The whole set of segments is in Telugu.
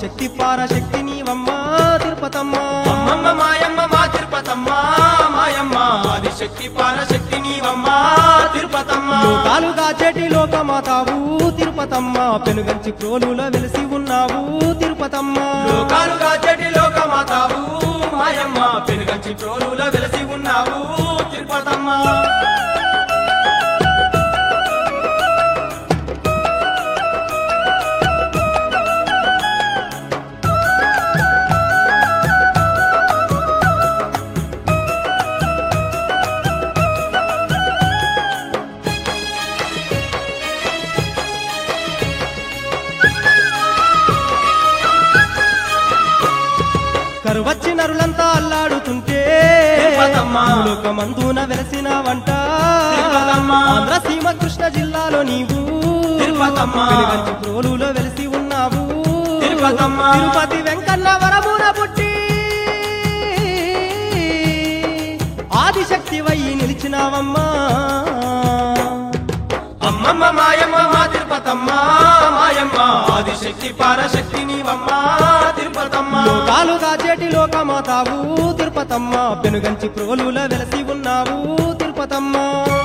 ఆదిశక్తి పారశక్తి నీవమ్మ తిరుపతమ్మ అమ్మమ్మ మాయమ్మ మా తిరుపతమ్మ మాయమ్మ ఆదిశక్తి పారశక్తి నీవమ్మ తిరుపతమ్మ లోకాలుగా చెటి లోకమాతావు తిరుపతమ్మ పెనుగంచి ప్రోలులో వెలిసి ఉన్నావు తిరుపతమ్మ లోకాలుగా చెటి లోకమాతావు మాయమ్మ పెనుగంచి ప్రోలులో వెలసి ఉన్నావు తిరుపతమ్మ కరువచ్చి నరులంతా అల్లాడుతుంటే తిరుపతమ్మ. లోకమందున వెలసిన వంట తిరుపతమ్మ. ఆంధ్ర సీమ కృష్ణ జిల్లాలో నీవు తిరుపతమ్మ. పెనుగంచి ప్రోలులో వెలిసి ఉన్నావు తిరుపతమ్మ. తిరుపతి వెంకన్న వరమున పుట్టి ఆదిశక్తి వయ్యి నిలిచినావమ్మా అమ్మమ్మ మాయమ్మ మా తిరుపతమ్మ మాయమ్మ ఆదిశక్తి పారశక్తి నీవమ్మ తిరుపతమ్మ లోకాలుగా చేటి లోకమాతావు తిరుపతమ్మ పెనుగంచి ప్రోలుల వెలసి ఉన్నావు తిరుపతమ్మ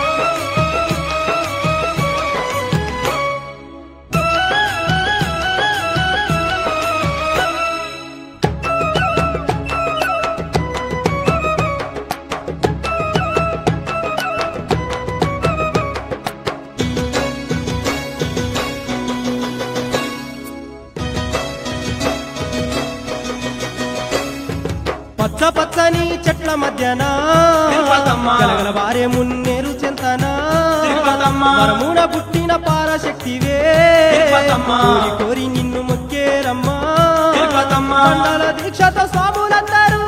పచ్చ పచ్చని చెట్ల మధ్యన తిరుపతమ్మ. గలగల వారే మున్నేరు చెంతనా తిరుపతమ్మ. వరమున పుట్టిన పారశక్తివే తిరుపతమ్మ. కోరి కోరి నిన్ను మొక్కేరమ్మా తిరుపతమ్మ. మండల దీక్షతో స్వాములందరూ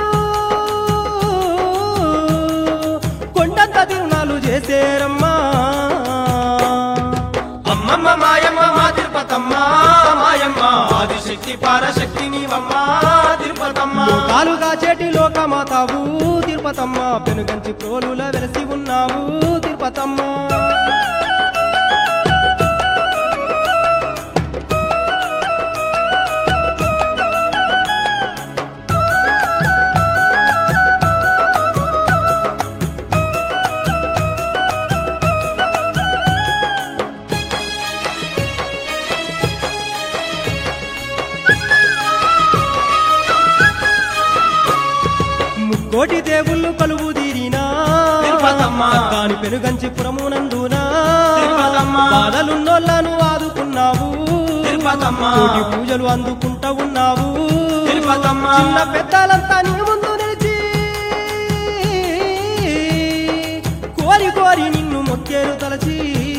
కొండంత తిరునాలు చేసేరమ్మా అమ్మమ్మ మాయమ్మ మా తిరుపతమ్మ మాయమ్మ ఆదిశక్తి పారశక్తి నీవమ్మ తిరుపతమ్మ లోకాలుగా చేటి లోకమాతావు తిరుపతమ్మ పెనుగంచి ప్రోలుల వెలసి ఉన్నావు తిరుపతమ్మ ముక్కోటి దేవుళ్ళు కలువు తీరినా తిరుపతమ్మ. దాని పెనుగంచి పురమునందున తిరుపతమ్మ. బాధలున్నోళ్ళను ఆదుకున్నావు తిరుపతమ్మ. కోటి పూజలు అందుకుంటా ఉన్నావు తిరుపతమ్మ. చిన్న పెద్దలంతా నీ ముందు నిలిచి కోరి కోరి నిన్ను మొక్కేరు తలచి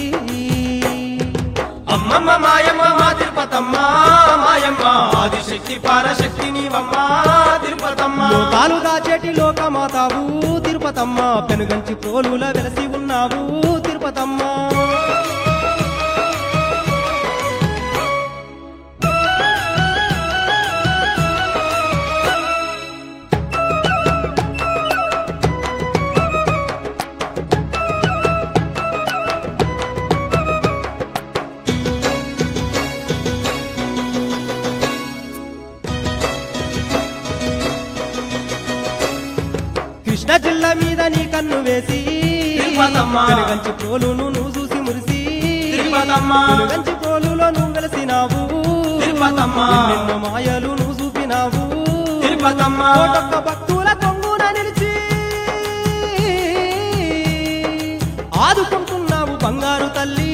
అమ్మమ్మ మాయమ్మ మా తిరుపతమ్మ మాయమ్మ ఆదిశక్తి పారశక్తి నీవమ్మ తిరుపతమ్మ లోకాలుగా చెటి లోకమాతావు తిరుపతమ్మ పెనుగంచి ప్రోలుల వెలసి ఉన్నావు తిరుపతమ్మ కృష్ణ జిల్లా మీద నీ కన్ను వేసి తిరుపతమ్మ. వెలుగంచి ప్రోలును నువ్వు చూసి మురిసి తిరుపతమ్మ. వెలుగంచి ప్రోలులో నువ్వు వెలసినావు తిరుపతమ్మ. ఎన్నెన్నో మాయలు నువ్వు చూపినావు తిరుపతమ్మ. కోటొక్క భక్తుల కొంగున నిలిచి ఆదుకుంటున్నావు బంగారు తల్లి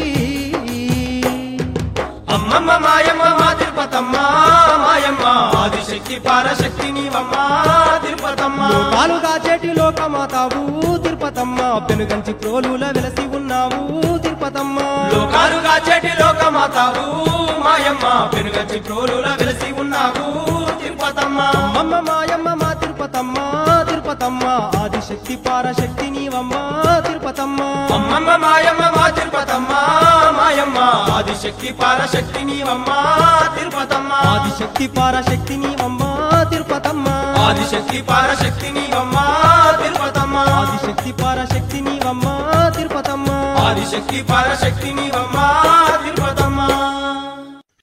అమ్మమ్మ మాయమ్మ మా తిరుపతమ్మ మాయమ్మ ఆదిశక్తి పారశక్తి నీవమ్మ తిరుపతమ్మ లోకాలుగా చేటి లోకమాతావు తిరుపతమ్మ పెనుగంచి ప్రోలుల వెలసి ఉన్నావు తిరుపతమ్మ లోకాలుగా చెటి లోకమాతావు మాయమ్మ పెనుగచ్చి ప్రోలుల వెలసి ఉన్నావు తిరుపతమ్మ అమ్మమ్మ మాయమ్మ మా తిరుపతమ్మ తిరుపతమ్మ ఆదిశక్తి పారశక్తి నీవమ్మ తిరుపతమ్మ అమ్మమ్మ మాయమ్మ మా తిరుపతమ్మ మాయమ్మ ఆదిశక్తి పారశక్తి నీవమ్మ తిరుపతమ్మ ఆదిశక్తి పారశక్తి నీవమ్మ తిరుపతమ్మ ఆదిశక్తి పారశక్తి నీవమ్మ తిరుపతమ్మ ఆదిశక్తి పారశక్తి నీవమ్మ తిరుపతమ్మ ఆదిశక్తి పారశక్తి నీవమ్మ తిరుపతమ్మ